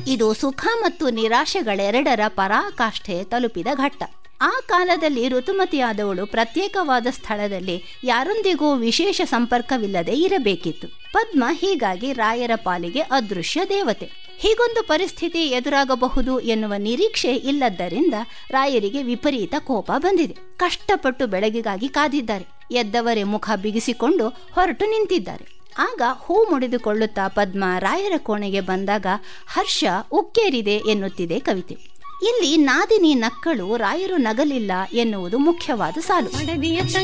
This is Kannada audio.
ಇದು ಸುಖ ಮತ್ತು ನಿರಾಶೆಗಳೆರಡರ ಪರಾಕಾಷ್ಠೆ ತಲುಪಿದ ಘಟ್ಟ ಆ ಕಾಲದಲ್ಲಿ ಋತುಮತಿಯಾದವಳು ಪ್ರತ್ಯೇಕವಾದ ಸ್ಥಳದಲ್ಲಿ ಯಾರೊಂದಿಗೂ ವಿಶೇಷ ಸಂಪರ್ಕವಿಲ್ಲದೆ ಇರಬೇಕಿತ್ತು ಪದ್ಮ ಹೀಗಾಗಿ ರಾಯರ ಪಾಲಿಗೆ ಅದೃಶ್ಯ ದೇವತೆ ಹೀಗೊಂದು ಪರಿಸ್ಥಿತಿ ಎದುರಾಗಬಹುದು ಎನ್ನುವ ನಿರೀಕ್ಷೆ ಇಲ್ಲದ್ದರಿಂದ ರಾಯರಿಗೆ ವಿಪರೀತ ಕೋಪ ಬಂದಿದೆ ಕಷ್ಟಪಟ್ಟು ಬೆಳಗಿಗಾಗಿ ಕಾದಿದ್ದಾರೆ ಎದ್ದವರೇ ಮುಖ ಬಿಗಿಸಿಕೊಂಡು ಹೊರಟು ನಿಂತಿದ್ದಾರೆ ಆಗ ಹೂ ಮುಡಿದುಕೊಳ್ಳುತ್ತಾ ಪದ್ಮ ರಾಯರ ಕೋಣೆಗೆ ಬಂದಾಗ ಹರ್ಷ ಉಕ್ಕೇರಿದೆ ಎನ್ನುತ್ತಿದೆ ಕವಿತೆ ಇಲ್ಲಿ ನಾದಿನಿ ನಕ್ಕಳು ರಾಯರು ನಗಲಿಲ್ಲ ಎನ್ನುವುದು ಮುಖ್ಯವಾದ ಸಾಲು